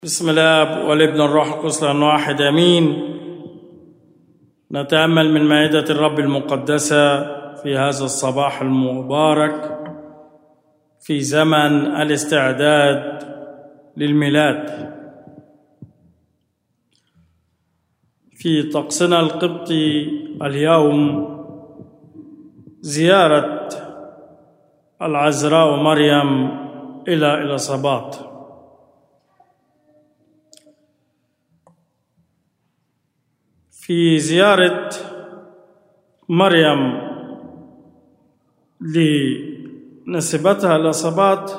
بسم الاب والابن الروح القدس لان واحد امين نتامل من مائده الرب المقدسه في هذا الصباح المبارك في زمن الاستعداد للميلاد في طقسنا القبطي اليوم زياره العذراء ومريم الى اليصابات في زيارة مريم لنسبتها الإصابات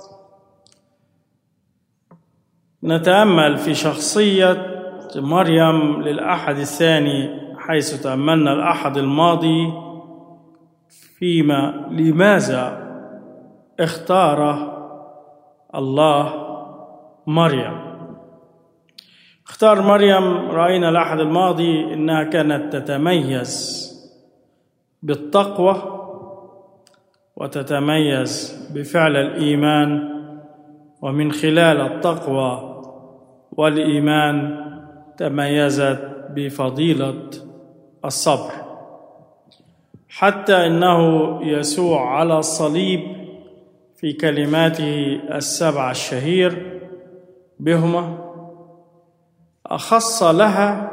نتأمل في شخصية مريم للأحد الثاني حيث تأملنا الأحد الماضي فيما لماذا اختار الله مريم اختار مريم راينا الاحد الماضي انها كانت تتميز بالتقوى وتتميز بفعل الايمان ومن خلال التقوى والايمان تميزت بفضيله الصبر حتى انه يسوع على الصليب في كلماته السبع الشهير بهما أخص لها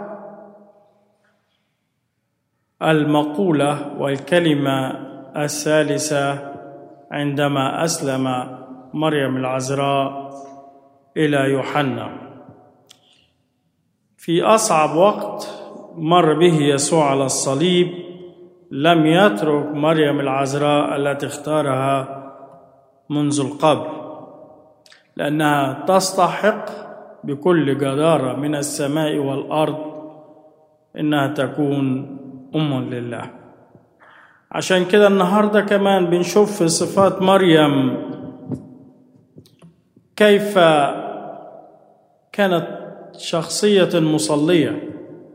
المقولة والكلمة الثالثة عندما أسلم مريم العذراء إلى يوحنا في أصعب وقت مر به يسوع على الصليب لم يترك مريم العذراء التي اختارها منذ القبر لأنها تستحق بكل جدارة من السماء والأرض إنها تكون أم لله عشان كده النهاردة كمان بنشوف في صفات مريم كيف كانت شخصية مصلية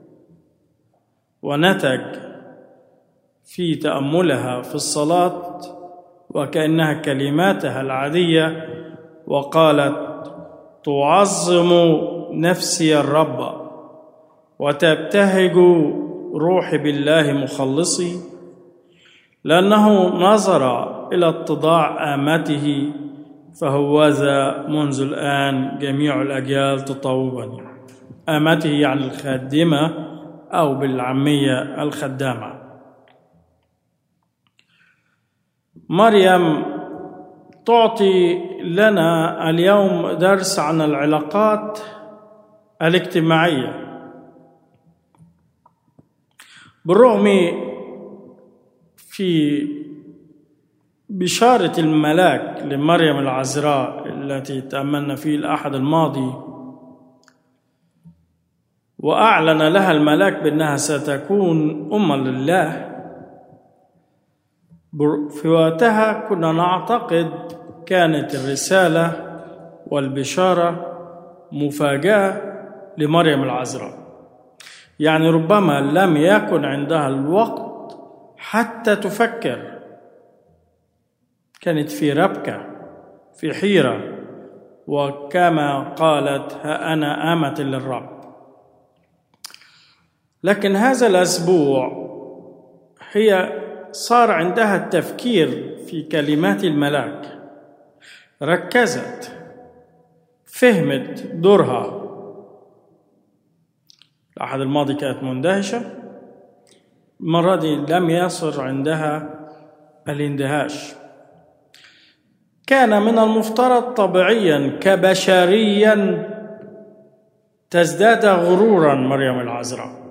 ونتج في تأملها في الصلاة وكأنها كلماتها العادية وقالت تعظم نفسي الرب وتبتهج روحي بالله مخلصي لأنه نظر إلى اتضاع آمته فهوذا منذ الآن جميع الأجيال تطوبني آمته يعني الخادمة أو بالعامية الخدامة مريم تعطي لنا اليوم درس عن العلاقات الاجتماعيه بالرغم في بشاره الملاك لمريم العذراء التي تاملنا في الاحد الماضي واعلن لها الملاك بانها ستكون اما لله في وقتها كنا نعتقد كانت الرسالة والبشارة مفاجأة لمريم العذراء يعني ربما لم يكن عندها الوقت حتى تفكر كانت في ربكة في حيرة وكما قالت ها أنا آمة للرب لكن هذا الأسبوع هي صار عندها التفكير في كلمات الملاك ركزت فهمت دورها الأحد الماضي كانت مندهشة المرة دي لم يصر عندها الاندهاش كان من المفترض طبيعيا كبشريا تزداد غرورا مريم العذراء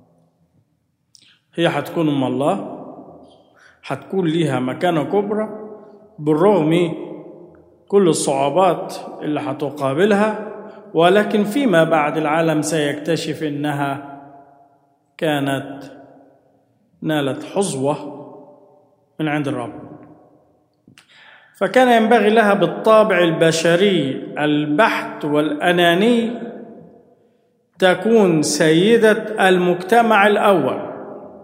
هي حتكون ام الله حتكون ليها مكانة كبرى بالرغم كل الصعوبات اللي حتقابلها ولكن فيما بعد العالم سيكتشف انها كانت نالت حظوة من عند الرب فكان ينبغي لها بالطابع البشري البحت والأناني تكون سيدة المجتمع الأول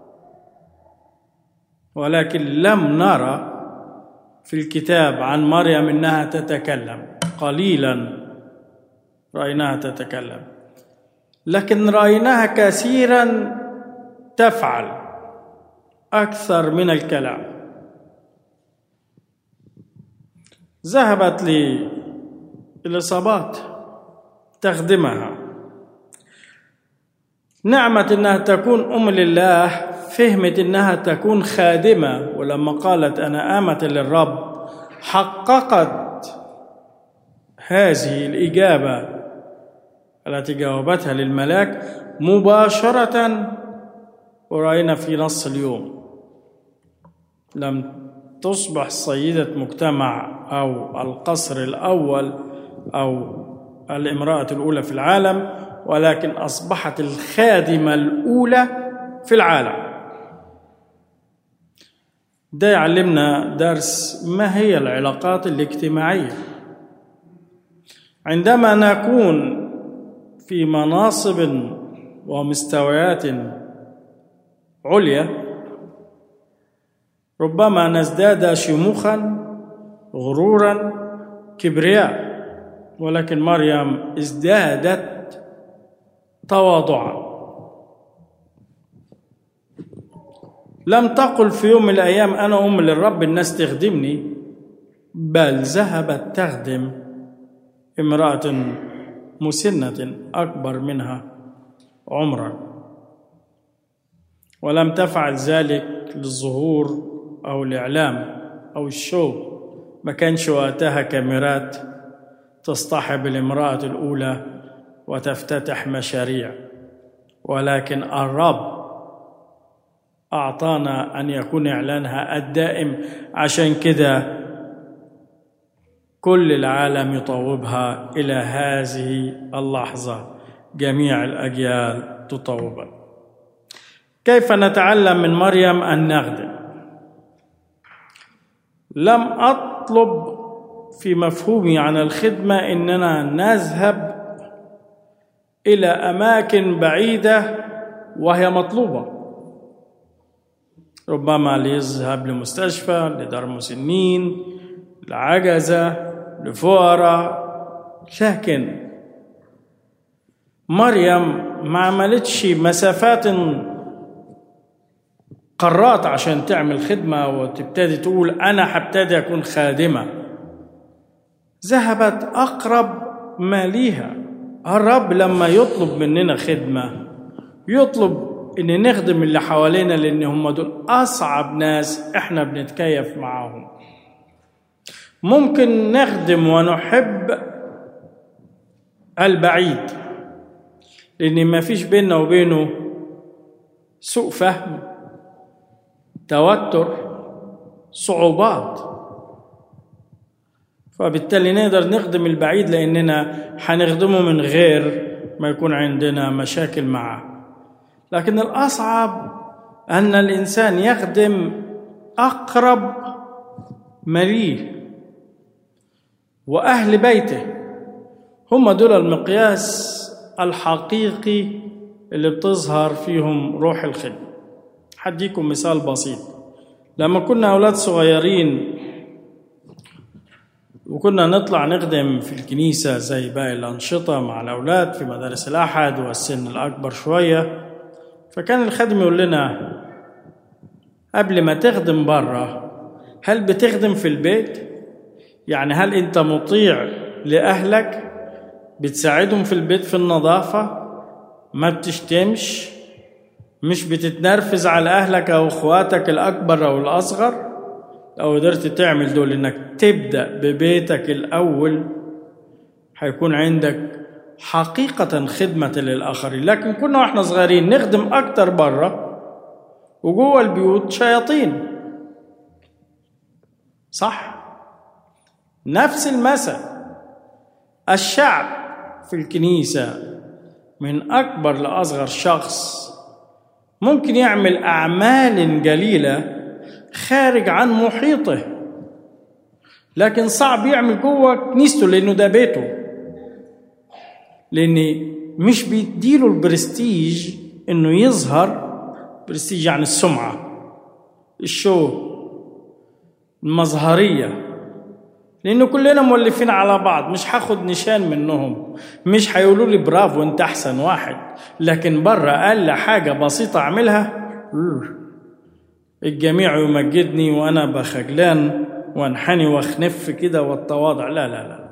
ولكن لم نرى في الكتاب عن مريم انها تتكلم قليلا رأيناها تتكلم لكن رأيناها كثيرا تفعل أكثر من الكلام ذهبت للإصابات تخدمها نعمة إنها تكون أم لله فهمت إنها تكون خادمة ولما قالت أنا آمة للرب حققت هذه الإجابة التي جاوبتها للملاك مباشرة ورأينا في نص اليوم لم تصبح سيدة مجتمع أو القصر الأول أو الامرأة الأولى في العالم ولكن أصبحت الخادمة الأولى في العالم ده يعلمنا درس ما هي العلاقات الاجتماعية عندما نكون في مناصب ومستويات عليا ربما نزداد شموخا غرورا كبرياء ولكن مريم ازدادت تواضعا لم تقل في يوم من الايام انا ام للرب الناس تخدمني بل ذهبت تخدم امراه مسنه اكبر منها عمرا ولم تفعل ذلك للظهور او الاعلام او الشو ما كانش وقتها كاميرات تصطحب الامراه الاولى وتفتتح مشاريع ولكن الرب اعطانا ان يكون اعلانها الدائم عشان كده كل العالم يطوبها الى هذه اللحظه جميع الاجيال تطوبها كيف نتعلم من مريم ان نخدم لم اطلب في مفهومي عن الخدمه اننا نذهب الى اماكن بعيده وهي مطلوبه ربما ليذهب لمستشفى لدار مسنين لعجزه لفقراء لكن مريم ما عملتش مسافات قررت عشان تعمل خدمة وتبتدي تقول أنا هبتدي أكون خادمة ذهبت أقرب ما ليها الرب لما يطلب مننا خدمة يطلب إن نخدم اللي حوالينا لأن هم دول أصعب ناس إحنا بنتكيف معاهم ممكن نخدم ونحب البعيد لأن ما فيش بيننا وبينه سوء فهم توتر صعوبات فبالتالي نقدر نخدم البعيد لأننا هنخدمه من غير ما يكون عندنا مشاكل معه لكن الأصعب أن الإنسان يخدم أقرب مليه وأهل بيته هم دول المقياس الحقيقي اللي بتظهر فيهم روح الخدمة حديكم مثال بسيط لما كنا أولاد صغيرين وكنا نطلع نخدم في الكنيسة زي باقي الأنشطة مع الأولاد في مدارس الأحد والسن الأكبر شوية فكان الخادم يقول لنا قبل ما تخدم بره هل بتخدم في البيت؟ يعني هل أنت مطيع لأهلك؟ بتساعدهم في البيت في النظافة؟ ما بتشتمش؟ مش بتتنرفز على أهلك أو إخواتك الأكبر أو الأصغر؟ لو قدرت تعمل دول إنك تبدأ ببيتك الأول هيكون عندك حقيقة خدمة للآخرين لكن كنا وإحنا صغيرين نخدم أكتر بره وجوه البيوت شياطين صح نفس المثل الشعب في الكنيسة من أكبر لأصغر شخص ممكن يعمل أعمال جليلة خارج عن محيطه لكن صعب يعمل جوه كنيسته لأنه ده بيته لأن مش بيديله البرستيج إنه يظهر برستيج يعني السمعة الشو المظهرية لأن كلنا مولفين على بعض مش هاخد نشان منهم مش هيقولوا لي برافو انت أحسن واحد لكن بره أقل حاجة بسيطة أعملها الجميع يمجدني وأنا بخجلان وانحني واخنف كده والتواضع لا لا لا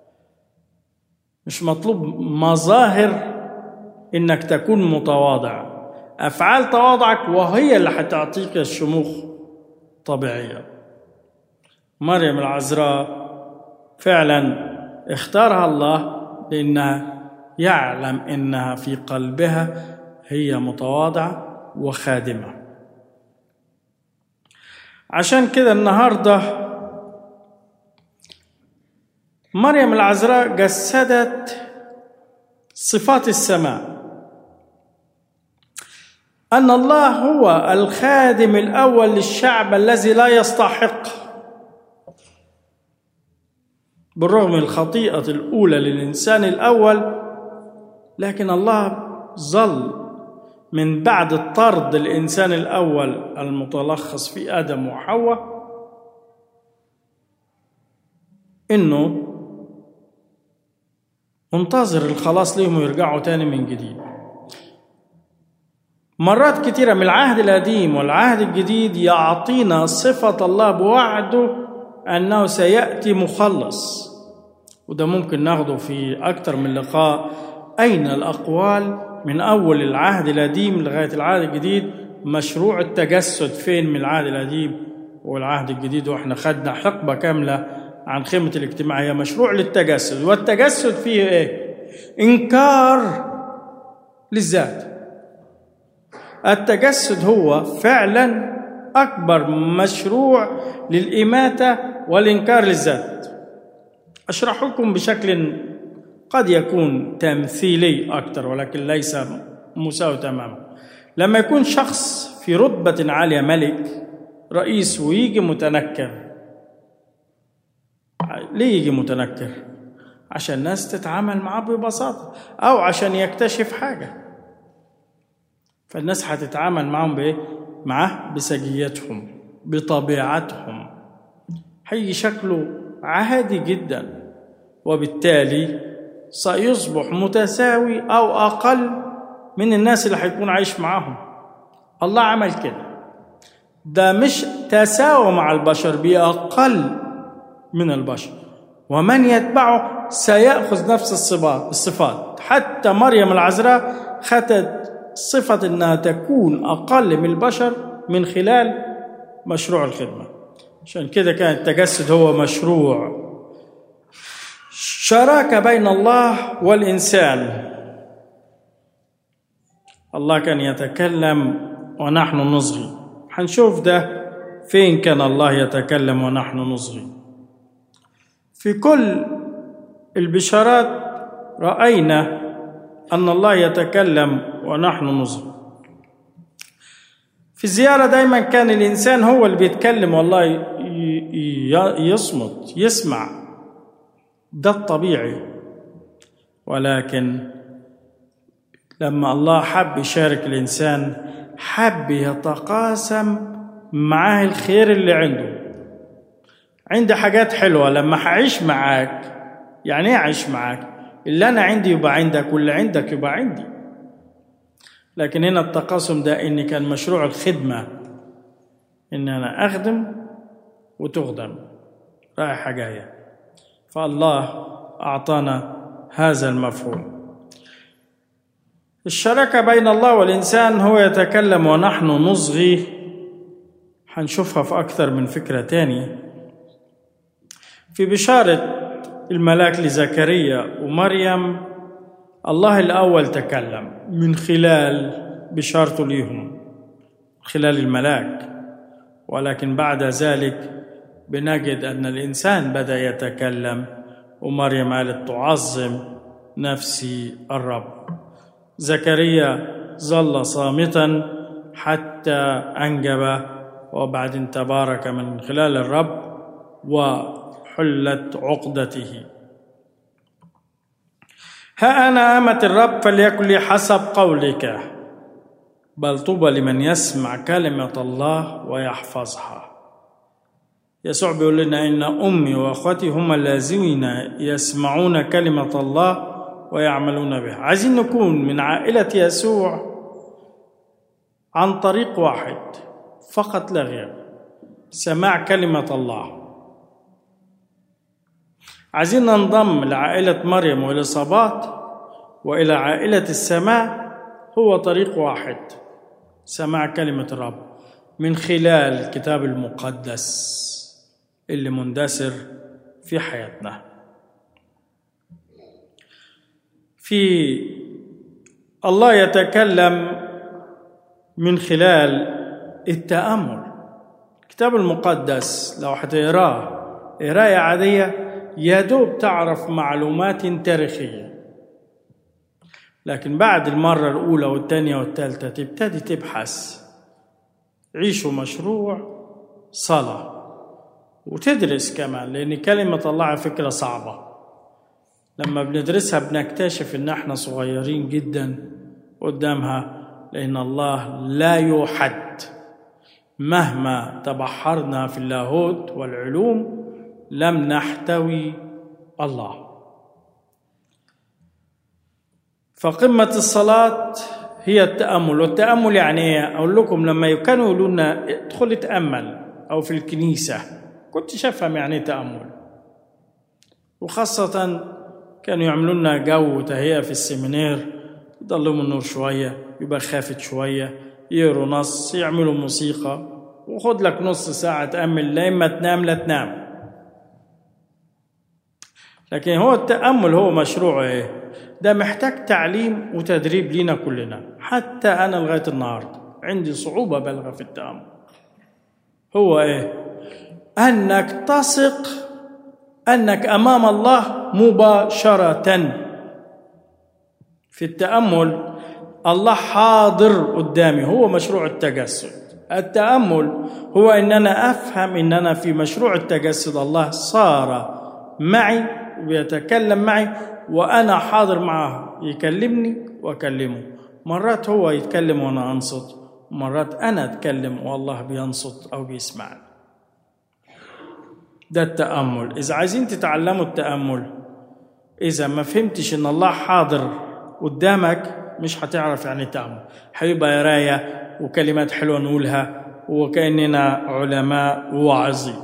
مش مطلوب مظاهر انك تكون متواضع افعال تواضعك وهي اللي هتعطيك الشموخ طبيعيه مريم العذراء فعلا اختارها الله لانها يعلم انها في قلبها هي متواضعه وخادمه عشان كده النهارده مريم العذراء جسدت صفات السماء ان الله هو الخادم الاول للشعب الذي لا يستحق بالرغم من الخطيئه الاولى للانسان الاول لكن الله ظل من بعد الطرد الانسان الاول المتلخص في ادم وحواء انه منتظر الخلاص ليهم ويرجعوا تاني من جديد مرات كتيرة من العهد القديم والعهد الجديد يعطينا صفة الله بوعده أنه سيأتي مخلص وده ممكن ناخده في أكتر من لقاء أين الأقوال من أول العهد القديم لغاية العهد الجديد مشروع التجسد فين من العهد القديم والعهد الجديد وإحنا خدنا حقبة كاملة عن خيمة الاجتماع هي مشروع للتجسد والتجسد فيه إيه؟ إنكار للذات التجسد هو فعلا أكبر مشروع للإماتة والإنكار للذات أشرح لكم بشكل قد يكون تمثيلي أكثر ولكن ليس مساوي تماما لما يكون شخص في رتبة عالية ملك رئيس ويجي متنكر ليه يجي متنكر عشان الناس تتعامل معاه ببساطة أو عشان يكتشف حاجة فالناس هتتعامل معهم بإيه؟ معاه بسجيتهم بطبيعتهم هيجي شكله عادي جدا وبالتالي سيصبح متساوي أو أقل من الناس اللي هيكون عايش معاهم الله عمل كده ده مش تساوى مع البشر بأقل من البشر ومن يتبعه سيأخذ نفس الصفات الصفات حتى مريم العذراء خدت صفة أنها تكون أقل من البشر من خلال مشروع الخدمة عشان كده كان التجسد هو مشروع شراكة بين الله والإنسان الله كان يتكلم ونحن نصغي هنشوف ده فين كان الله يتكلم ونحن نصغي في كل البشارات رأينا أن الله يتكلم ونحن نصغي في الزيارة دايما كان الإنسان هو اللي بيتكلم والله يصمت يسمع ده الطبيعي ولكن لما الله حب يشارك الإنسان حب يتقاسم معاه الخير اللي عنده عندي حاجات حلوة لما هعيش معاك يعني ايه أعيش معاك اللي أنا عندي يبقى عندك واللي عندك يبقى عندي لكن هنا التقاسم ده إن كان مشروع الخدمة إن أنا أخدم وتخدم رايحة جاية فالله أعطانا هذا المفهوم الشراكة بين الله والإنسان هو يتكلم ونحن نصغي هنشوفها في أكثر من فكرة تانية في بشارة الملاك لزكريا ومريم الله الأول تكلم من خلال بشارته ليهم خلال الملاك ولكن بعد ذلك بنجد أن الإنسان بدأ يتكلم ومريم قالت تعظم نفسي الرب زكريا ظل صامتا حتى أنجب وبعدين تبارك من خلال الرب وحلت عقدته ها أنا أمة الرب فليكن لي حسب قولك بل طوبى لمن يسمع كلمة الله ويحفظها يسوع بيقول لنا إن أمي وأخوتي هم الذين يسمعون كلمة الله ويعملون بها عايزين نكون من عائلة يسوع عن طريق واحد فقط لا غير سماع كلمة الله عايزين ننضم لعائلة مريم والإصابات وإلى عائلة السماء هو طريق واحد سماع كلمة الرب من خلال الكتاب المقدس اللي مندثر في حياتنا في الله يتكلم من خلال التأمل الكتاب المقدس لو هتقراه قراية عادية يا دوب تعرف معلومات تاريخية لكن بعد المرة الأولى والثانية والثالثة تبتدي تبحث عيشوا مشروع صلاة وتدرس كمان لأن كلمة الله على فكرة صعبة لما بندرسها بنكتشف إن احنا صغيرين جدا قدامها لأن الله لا يوحد مهما تبحرنا في اللاهوت والعلوم لم نحتوي الله فقمة الصلاة هي التأمل والتأمل يعني ايه؟ أقول لكم لما كانوا يقولوا لنا ادخل اتأمل أو في الكنيسة كنت أفهم يعني ايه تأمل وخاصة كانوا يعملوا لنا جو تهيئة في السيمينير يضلموا النور شوية يبقى خافت شوية يقروا نص يعملوا موسيقى وخد لك نص ساعة تأمل لا إما تنام لا تنام لكن هو التأمل هو مشروع إيه؟ ده محتاج تعليم وتدريب لينا كلنا حتى أنا لغاية النهاردة عندي صعوبة بالغة في التأمل هو إيه؟ أنك تثق أنك أمام الله مباشرة في التأمل الله حاضر قدامي هو مشروع التجسد التأمل هو أن أنا أفهم أن أنا في مشروع التجسد الله صار معي ويتكلم معي وأنا حاضر معه يكلمني وأكلمه مرات هو يتكلم وأنا أنصت مرات أنا أتكلم والله بينصت أو بيسمعني ده التأمل إذا عايزين تتعلموا التأمل إذا ما فهمتش إن الله حاضر قدامك مش هتعرف يعني تأمل هيبقى قراية وكلمات حلوة نقولها وكأننا علماء واعظين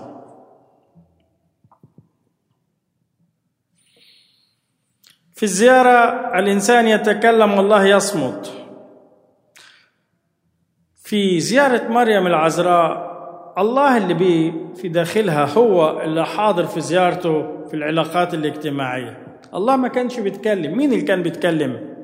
في الزيارة الإنسان يتكلم والله يصمت في زيارة مريم العذراء الله اللي بي في داخلها هو اللي حاضر في زيارته في العلاقات الاجتماعية الله ما كانش بيتكلم مين اللي كان بيتكلم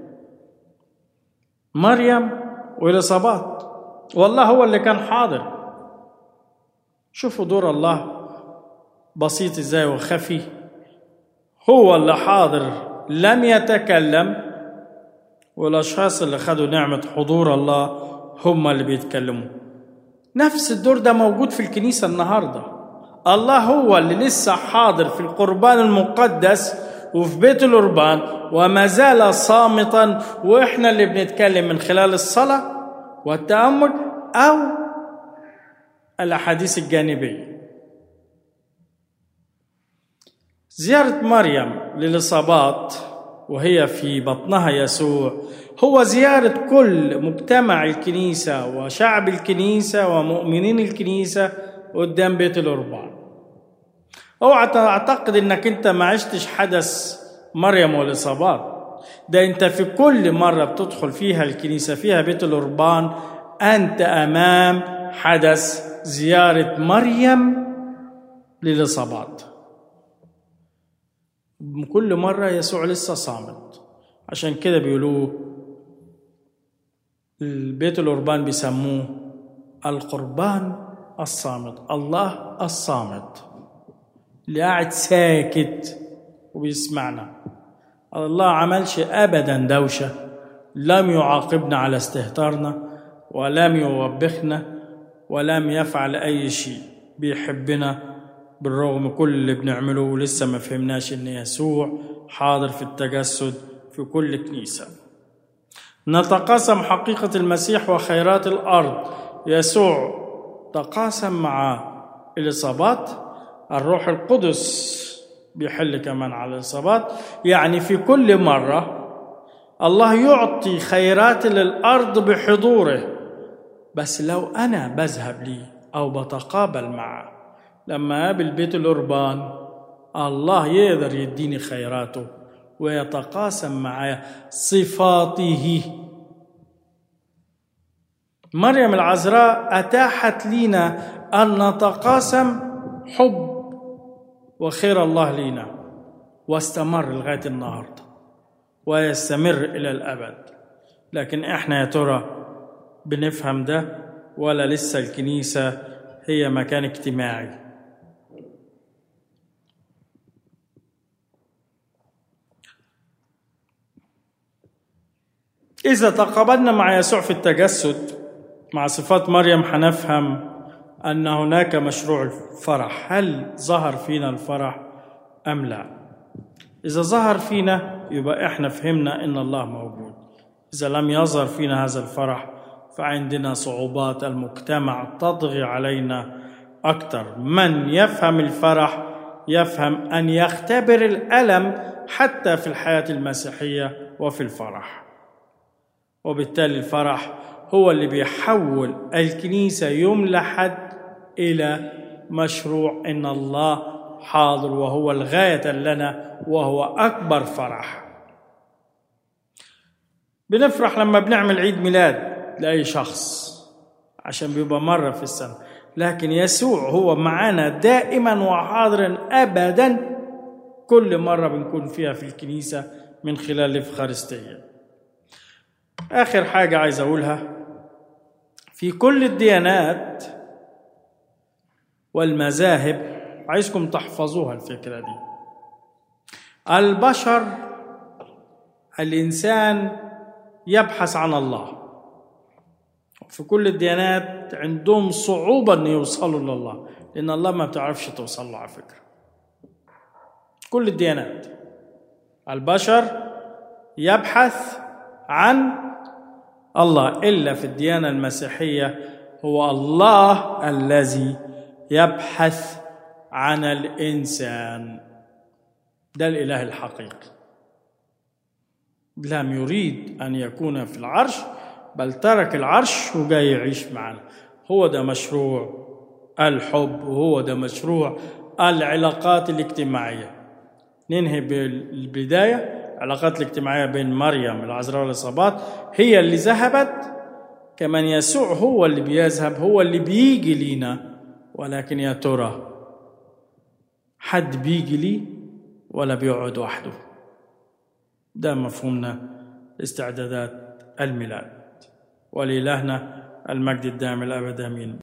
مريم والإصابات والله هو اللي كان حاضر شوفوا دور الله بسيط ازاي وخفي هو اللي حاضر لم يتكلم والاشخاص اللي خدوا نعمه حضور الله هم اللي بيتكلموا نفس الدور ده موجود في الكنيسه النهارده الله هو اللي لسه حاضر في القربان المقدس وفي بيت القربان وما زال صامتا واحنا اللي بنتكلم من خلال الصلاه والتامل او الاحاديث الجانبيه زياره مريم للاصابات وهي في بطنها يسوع هو زياره كل مجتمع الكنيسه وشعب الكنيسه ومؤمنين الكنيسه قدام بيت القربان اوعى تعتقد انك انت ما عشتش حدث مريم والاصابات ده انت في كل مره بتدخل فيها الكنيسه فيها بيت القربان انت امام حدث زياره مريم للاصابات كل مره يسوع لسه صامت عشان كده بيقولوه البيت القربان بيسموه القربان الصامت الله الصامت اللي قاعد ساكت وبيسمعنا الله عملش ابدا دوشه لم يعاقبنا على استهتارنا ولم يوبخنا ولم يفعل اي شيء بيحبنا بالرغم كل اللي بنعمله ولسه ما فهمناش ان يسوع حاضر في التجسد في كل كنيسه نتقاسم حقيقه المسيح وخيرات الارض يسوع تقاسم مع الاصابات الروح القدس بيحل كمان على الإصابات يعني في كل مرة الله يعطي خيرات للأرض بحضوره بس لو أنا بذهب لي أو بتقابل معه لما قابل بيت القربان الله يقدر يديني خيراته ويتقاسم معايا صفاته مريم العذراء أتاحت لنا أن نتقاسم حب وخير الله لينا واستمر لغاية النهاردة ويستمر إلى الأبد لكن إحنا يا ترى بنفهم ده ولا لسه الكنيسة هي مكان اجتماعي إذا تقابلنا مع يسوع في التجسد مع صفات مريم حنفهم أن هناك مشروع الفرح هل ظهر فينا الفرح أم لا إذا ظهر فينا يبقى إحنا فهمنا إن الله موجود إذا لم يظهر فينا هذا الفرح فعندنا صعوبات المجتمع تطغي علينا أكثر من يفهم الفرح يفهم أن يختبر الألم حتى في الحياة المسيحية وفي الفرح وبالتالي الفرح هو اللي بيحول الكنيسة يوم لحد إلى مشروع إن الله حاضر وهو الغاية لنا وهو أكبر فرح بنفرح لما بنعمل عيد ميلاد لأي شخص عشان بيبقى مرة في السنة لكن يسوع هو معنا دائما وحاضرا أبدا كل مرة بنكون فيها في الكنيسة من خلال الإفخارستية آخر حاجة عايز أقولها في كل الديانات والمذاهب عايزكم تحفظوها الفكرة دي البشر الإنسان يبحث عن الله في كل الديانات عندهم صعوبة أن يوصلوا لله لأن الله ما بتعرفش توصل له على فكرة كل الديانات البشر يبحث عن الله إلا في الديانة المسيحية هو الله الذي يبحث عن الإنسان ده الإله الحقيقي لم يريد أن يكون في العرش بل ترك العرش وجاي يعيش معنا هو ده مشروع الحب وهو ده مشروع العلاقات الاجتماعية ننهي بالبداية العلاقات الاجتماعية بين مريم العذراء والإصابات هي اللي ذهبت كمان يسوع هو اللي بيذهب هو اللي بيجي لينا ولكن يا ترى حد بيجي لي ولا بيقعد وحده ده مفهومنا استعدادات الميلاد ولإلهنا المجد الدائم الأبد آمين